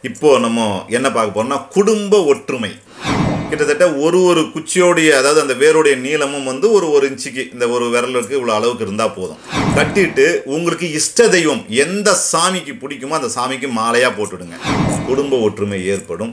இப்போ நம்ம என்ன பார்க்க போறோம்னா குடும்ப ஒற்றுமை கிட்டத்தட்ட ஒரு ஒரு குச்சியோடைய அதாவது அந்த வேருடைய நீளமும் வந்து ஒரு ஒரு இன்ச்சுக்கு இந்த ஒரு விரலுக்கு இவ்வளோ அளவுக்கு இருந்தால் போதும் கட்டிட்டு உங்களுக்கு இஷ்ட தெய்வம் எந்த சாமிக்கு பிடிக்குமோ அந்த சாமிக்கு மாலையாக போட்டுடுங்க குடும்ப ஒற்றுமை ஏற்படும்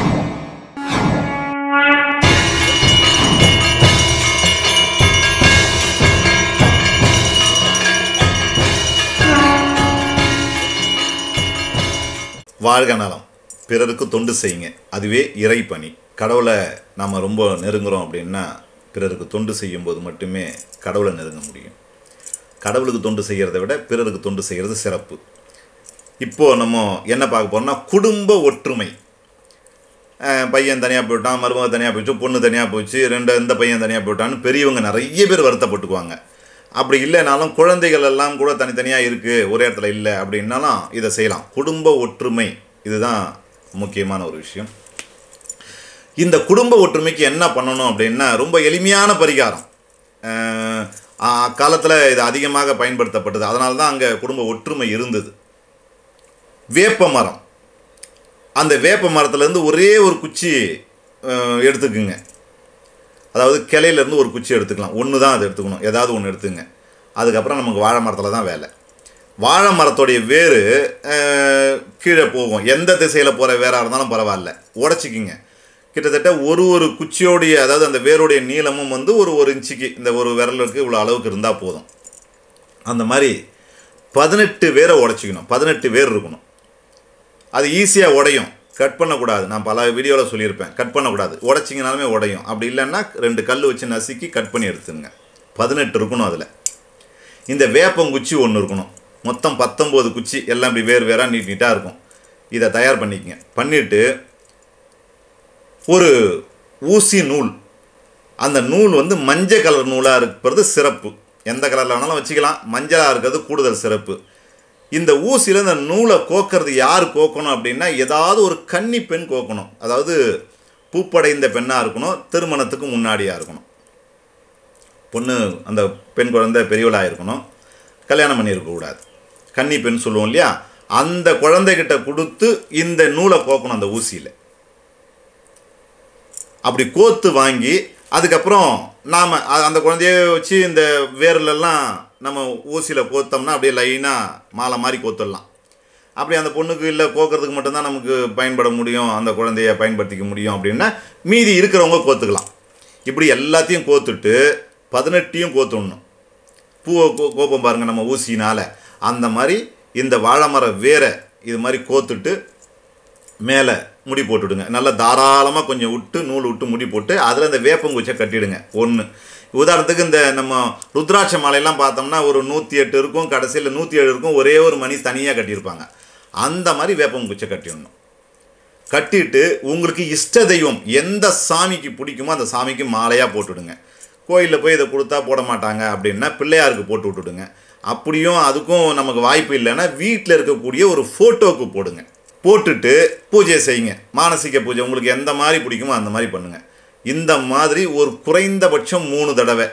வாழ்க நலம் பிறருக்கு தொண்டு செய்யுங்க அதுவே இறைப்பணி கடவுளை நாம் ரொம்ப நெருங்குறோம் அப்படின்னா பிறருக்கு தொண்டு செய்யும்போது மட்டுமே கடவுளை நெருங்க முடியும் கடவுளுக்கு தொண்டு செய்கிறத விட பிறருக்கு தொண்டு செய்கிறது சிறப்பு இப்போது நம்ம என்ன பார்க்க போறோம்னா குடும்ப ஒற்றுமை அஹ் பையன் தனியாக போயிட்டான் மருமக தனியாக போயிடுச்சு பொண்ணு தனியாக போச்சு ரெண்டு இந்த பையன் தனியாக போயிட்டான்னு பெரியவங்க நிறைய பேர் வருத்தப்பட்டுக்குவாங்க அப்படி இல்லைனாலும் குழந்தைகள் எல்லாம் கூட தனித்தனியாக இருக்குது ஒரே இடத்துல இல்லை அப்படின்னாலும் இதை செய்யலாம் குடும்ப ஒற்றுமை இதுதான் முக்கியமான ஒரு விஷயம் இந்த குடும்ப ஒற்றுமைக்கு என்ன பண்ணணும் அப்படின்னா ரொம்ப எளிமையான பரிகாரம் அஹ் அக்காலத்தில் இது அதிகமாக பயன்படுத்தப்பட்டது அதனால தான் அங்கே குடும்ப ஒற்றுமை இருந்தது வேப்ப மரம் அந்த வேப்ப மரத்துலேருந்து ஒரே ஒரு குச்சி அஹ், எடுத்துக்குங்க அதாவது கிளையிலேருந்து ஒரு குச்சி எடுத்துக்கலாம் ஒன்று தான் அதை எடுத்துக்கணும் ஏதாவது ஒன்று எடுத்துங்க அதுக்கப்புறம் நமக்கு வாழை மரத்தில் தான் வேலை வாழை மரத்தோடைய வேர் அஹ், கீழே போகும் எந்த திசையில் போகிற வேராக இருந்தாலும் பரவாயில்ல உடச்சிக்கிங்க கிட்டத்தட்ட ஒரு ஒரு குச்சியோடைய அதாவது அந்த வேருடைய நீளமும் வந்து ஒரு ஒரு இன்ச்சுக்கு இந்த ஒரு விரலுக்கு இவ்வளோ அளவுக்கு இருந்தால் போதும் அந்த மாதிரி பதினெட்டு வேரை உடச்சிக்கணும் பதினெட்டு வேர் இருக்கணும் அது ஈஸியாக உடையும் கட் பண்ணக்கூடாது நான் பல வீடியோவில் சொல்லியிருப்பேன் கட் பண்ணக்கூடாது உடைச்சிங்கனாலுமே உடையும் அப்படி இல்லைன்னா ரெண்டு கல் வச்சு நசுக்கி கட் பண்ணி எடுத்துங்க பதினெட்டு இருக்கணும் அதில் இந்த வேப்பங்குச்சி ஒன்று இருக்கணும் மொத்தம் பத்தொம்போது குச்சி எல்லாம் இப்படி வேறு வேறாக நீட் நீட்டாக இருக்கும் இதை தயார் பண்ணிக்கங்க பண்ணிவிட்டு ஒரு ஊசி நூல் அந்த நூல் வந்து மஞ்சள் கலர் நூலாக இருக்கிறது சிறப்பு எந்த கலரில் வேணாலும் வச்சுக்கலாம் மஞ்சளாக இருக்கிறது கூடுதல் சிறப்பு இந்த ஊசியில் இந்த நூலை கோக்கிறது யார் கோக்கணும் அப்படின்னா ஏதாவது ஒரு கன்னி பெண் கோக்கணும் அதாவது பூப்படைந்த பெண்ணாக இருக்கணும் திருமணத்துக்கு முன்னாடியாக இருக்கணும் பொண்ணு அந்த பெண் குழந்தை பெரியவளாக இருக்கணும் கல்யாணம் பண்ணியிருக்கக்கூடாது கன்னி பெண் சொல்லுவோம் இல்லையா அந்த குழந்தைகிட்ட கொடுத்து இந்த நூலை கோக்கணும் அந்த ஊசியில் அப்படி கோத்து வாங்கி அதுக்கப்புறம் நாம் அந்த குழந்தைய வச்சு இந்த வேர்லெல்லாம் நம்ம ஊசியில் கோத்தோம்னா அப்படியே லைனாக மாலை மாதிரி கோத்துடலாம் அப்படி அந்த பொண்ணுக்கு இல்லை கோக்கிறதுக்கு மட்டும்தான் நமக்கு பயன்பட முடியும் அந்த குழந்தைய பயன்படுத்திக்க முடியும் அப்படின்னா மீதி இருக்கிறவங்க கோத்துக்கலாம் இப்படி எல்லாத்தையும் கோத்துட்டு பதினெட்டையும் கோத்துடணும் பூவை கோ கோப்பம் பாருங்கள் நம்ம ஊசினால் அந்த மாதிரி இந்த வாழை மரம் வேரை இது மாதிரி கோத்துட்டு மேலே முடி போட்டுவிடுங்க நல்லா தாராளமாக கொஞ்சம் விட்டு நூல் விட்டு முடி போட்டு அதில் இந்த வேப்பங்குச்சை கட்டிடுங்க ஒன்று உதாரணத்துக்கு இந்த நம்ம ருத்ராட்ச மாலையெல்லாம் பார்த்தோம்னா ஒரு நூற்றி எட்டு இருக்கும் கடைசியில் நூற்றி ஏழு இருக்கும் ஒரே ஒரு மணி தனியாக கட்டியிருப்பாங்க அந்த மாதிரி வேப்பங்குச்சை கட்டிடணும் கட்டிட்டு உங்களுக்கு இஷ்ட தெய்வம் எந்த சாமிக்கு பிடிக்குமோ அந்த சாமிக்கு மாலையாக போட்டுவிடுங்க கோயிலில் போய் இதை கொடுத்தா போட மாட்டாங்க அப்படின்னா பிள்ளையாருக்கு போட்டு விட்டுடுங்க அப்படியும் அதுக்கும் நமக்கு வாய்ப்பு இல்லைன்னா வீட்டில் இருக்கக்கூடிய ஒரு ஃபோட்டோவுக்கு போடுங்க போட்டுட்டு பூஜை செய்யுங்க மானசீக பூஜை உங்களுக்கு எந்த மாதிரி பிடிக்குமோ அந்த மாதிரி பண்ணுங்கள் இந்த மாதிரி ஒரு குறைந்தபட்சம் மூணு தடவை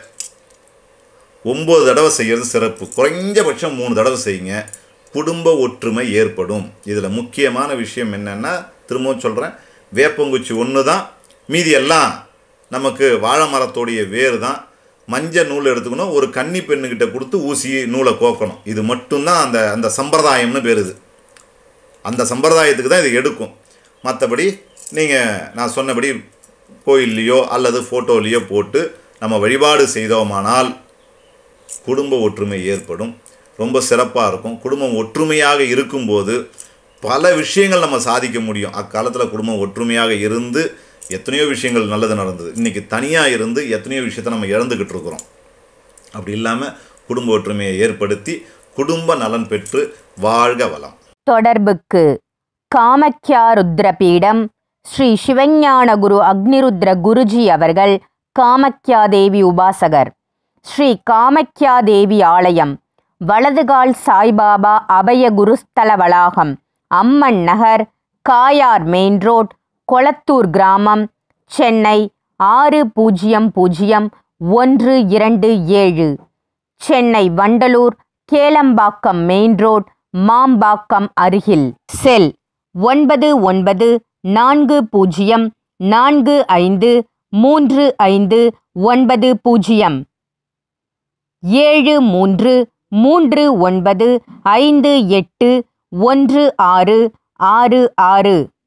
ஒம்பது தடவை செய்கிறது சிறப்பு குறைஞ்சபட்சம் மூணு தடவை செய்யுங்க குடும்ப ஒற்றுமை ஏற்படும் இதில் முக்கியமான விஷயம் என்னென்னா திரும்பவும் சொல்கிறேன் வேப்பங்குச்சி ஒன்று தான் மீதி எல்லாம் நமக்கு வாழை மரத்தோடைய வேர் தான் மஞ்சள் நூல் எடுத்துக்கணும் ஒரு கன்னி பெண்ணுக்கிட்ட கொடுத்து ஊசி நூலை கோக்கணும் இது மட்டும்தான் அந்த அந்த சம்பிரதாயம்னு பேர் இது அந்த சம்பிரதாயத்துக்கு தான் இது எடுக்கும் மற்றபடி நீங்கள் நான் சொன்னபடி கோயில்லையோ அல்லது ஃபோட்டோலேயோ போட்டு நம்ம வழிபாடு செய்தோமானால் குடும்ப ஒற்றுமை ஏற்படும் ரொம்ப சிறப்பாக இருக்கும் குடும்பம் ஒற்றுமையாக இருக்கும்போது பல விஷயங்கள் நம்ம சாதிக்க முடியும் அக்காலத்தில் குடும்பம் ஒற்றுமையாக இருந்து எத்தனையோ விஷயங்கள் நல்லது நடந்தது இன்றைக்கி தனியாக இருந்து எத்தனையோ விஷயத்தை நம்ம இழந்துக்கிட்டு இருக்கிறோம் அப்படி இல்லாமல் குடும்ப ஒற்றுமையை ஏற்படுத்தி குடும்ப நலன் பெற்று வாழ்க வளம் தொடர்புக்கு காமக்யா ருத்ரபீடம் ஸ்ரீ சிவஞான குரு அக்னிருத்ர குருஜி அவர்கள் காமக்யா தேவி உபாசகர் ஸ்ரீ காமக்யா தேவி ஆலயம் வலதுகால் சாய்பாபா அபய குருஸ்தல வளாகம் அம்மன் நகர் காயார் மெயின் ரோட் கொளத்தூர் கிராமம் சென்னை ஆறு பூஜ்ஜியம் பூஜ்ஜியம் ஒன்று இரண்டு ஏழு சென்னை வண்டலூர் கேளம்பாக்கம் மெயின் ரோட் மாம்பாக்கம் அருகில் செல் ஒன்பது ஒன்பது நான்கு பூஜ்ஜியம் நான்கு ஐந்து மூன்று ஐந்து ஒன்பது பூஜ்ஜியம் ஏழு மூன்று மூன்று ஒன்பது ஐந்து எட்டு ஒன்று ஆறு ஆறு ஆறு